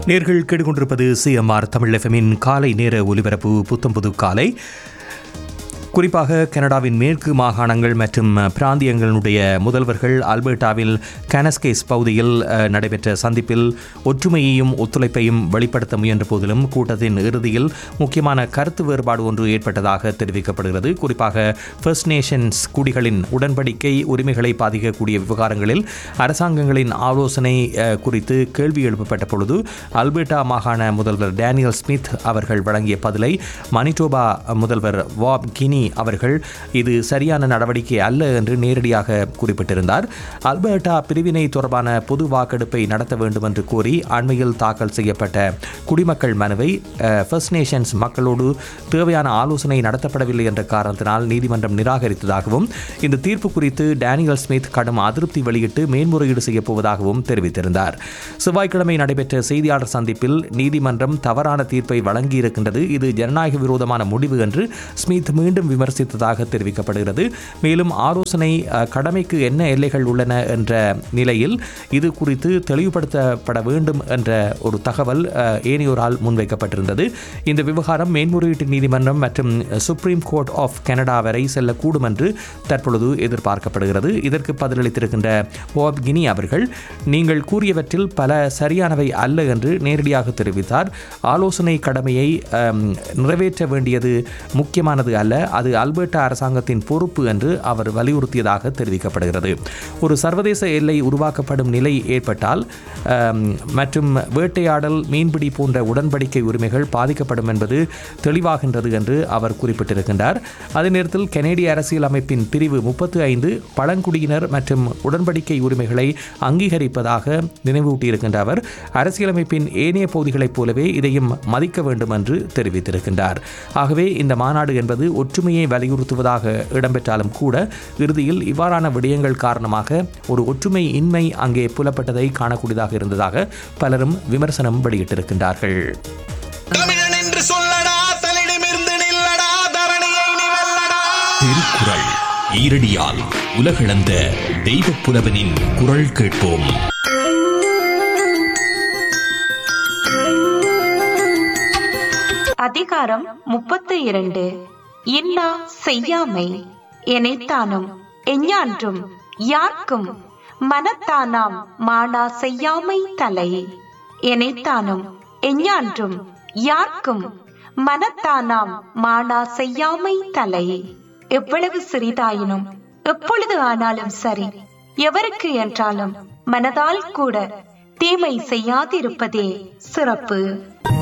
நேர்கள் கேட்டுக்கொண்டிருப்பது சிஎம்ஆர் தமிழ் எஃப்எம்மின் காலை நேர ஒலிபரப்பு புத்தம்புது காலை குறிப்பாக கனடாவின் மேற்கு மாகாணங்கள் மற்றும் பிராந்தியங்களுடைய முதல்வர்கள் அல்பர்டாவில் கனஸ்கேஸ் பகுதியில் அஹ், நடைபெற்ற சந்திப்பில் ஒற்றுமையையும் ஒத்துழைப்பையும் வெளிப்படுத்த முயன்ற போதிலும் கூட்டத்தின் இறுதியில் முக்கியமான கருத்து வேறுபாடு ஒன்று ஏற்பட்டதாக தெரிவிக்கப்படுகிறது குறிப்பாக ஃபர்ஸ்ட் நேஷன்ஸ் குடிகளின் உடன்படிக்கை உரிமைகளை பாதிக்கக்கூடிய விவகாரங்களில் அரசாங்கங்களின் ஆலோசனை அஹ், குறித்து கேள்வி எழுப்பப்பட்ட பொழுது அல்பர்டா மாகாண முதல்வர் டேனியல் ஸ்மித் அவர்கள் வழங்கிய பதிலை மணிட்டோபா முதல்வர் வாப் கினி அவர்கள் இது சரியான நடவடிக்கை அல்ல என்று நேரடியாக குறிப்பிட்டிருந்தார் அல்பர்டா பிரிவினை தொடர்பான பொது வாக்கெடுப்பை நடத்த வேண்டும் என்று கோரி அண்மையில் தாக்கல் செய்யப்பட்ட குடிமக்கள் மனுவை அஹ், ஃபர்ஸ்ட் நேஷன்ஸ் மக்களோடு தேவையான ஆலோசனை நடத்தப்படவில்லை என்ற காரணத்தினால் நீதிமன்றம் நிராகரித்ததாகவும் இந்த தீர்ப்பு குறித்து டேனியல் ஸ்மித் கடும் அதிருப்தி வெளியிட்டு மேன்முறையீடு செய்யப் போவதாகவும் தெரிவித்திருந்தார் செவ்வாய்க்கிழமை நடைபெற்ற செய்தியாளர் சந்திப்பில் நீதிமன்றம் தவறான தீர்ப்பை வழங்கியிருக்கின்றது இது ஜனநாயக விரோதமான முடிவு என்று ஸ்மித் மீண்டும் விமர்சித்ததாக தெரிவிக்கப்படுகிறது மேலும் ஆலோசனை அஹ், கடமைக்கு என்ன எல்லைகள் உள்ளன என்ற நிலையில் இது குறித்து தெளிவுபடுத்தப்பட வேண்டும் என்ற ஒரு தகவல் அஹ், ஏனையோரால் முன்வைக்கப்பட்டிருந்தது இந்த விவகாரம் மேன்முறையீட்டு நீதிமன்றம் மற்றும் சுப்ரீம் கோர்ட் ஆஃப் கனடா வரை செல்லக்கூடும் என்று தற்பொழுது எதிர்பார்க்கப்படுகிறது இதற்கு பதிலளித்திருக்கின்ற போப் கினி அவர்கள் நீங்கள் கூறியவற்றில் பல சரியானவை அல்ல என்று நேரடியாக தெரிவித்தார் ஆலோசனை கடமையை அம், நிறைவேற்ற வேண்டியது முக்கியமானது அல்ல அது அல்பர்டா அரசாங்கத்தின் பொறுப்பு என்று அவர் வலியுறுத்தியதாக தெரிவிக்கப்படுகிறது ஒரு சர்வதேச எல்லை உருவாக்கப்படும் நிலை ஏற்பட்டால் அம், மற்றும் வேட்டையாடல் மீன்பிடி போன்ற உடன்படிக்கை உரிமைகள் பாதிக்கப்படும் என்பது தெளிவாகின்றது என்று அவர் குறிப்பிட்டிருக்கின்றார் அதே நேரத்தில் கனேடிய அரசியல் அமைப்பின் பிரிவு முப்பத்து ஐந்து பழங்குடியினர் மற்றும் உடன்படிக்கை உரிமைகளை அங்கீகரிப்பதாக நினைவூட்டியிருக்கின்ற அவர் அரசியலமைப்பின் ஏனைய பகுதிகளைப் போலவே இதையும் மதிக்க வேண்டும் என்று தெரிவித்திருக்கின்றார் ஆகவே இந்த மாநாடு என்பது ஒற்றுமையை வலியுறுத்துவதாக இடம்பெற்றாலும் கூட இறுதியில் இவ்வாறான விடயங்கள் காரணமாக ஒரு ஒற்றுமை இன்மை அங்கே புலப்பட்டதை காணக்கூடியதாக இருந்ததாக பலரும் விமர்சனம் வெளியிட்டிருக்கின்றார்கள் தமிழன் என்று சொல்லடா தலிடமிருந்து நில்லடா தரணியை நீ வெல்லடா திருக்குறள் ஈரடியால் உலகளந்த தெய்வப் புலவனின் குரல் கேட்போம் அதிகாரம் முப்பத்து இரண்டு இன்னா செய்யாமை எனைத்தானும் எஞ்ஞான்றும் யார்க்கும் மனத்தானாம் மானா செய்யாமை தலை எனைத்தானும் எஞ்ஞான்றும் யார்க்கும் மனத்தானாம் மானா செய்யாமை தலை எவ்வளவு சிறிதாயினும் எப்பொழுது ஆனாலும் சரி எவருக்கு என்றாலும் மனதால் கூட தீமை செய்யாதிருப்பதே சிறப்பு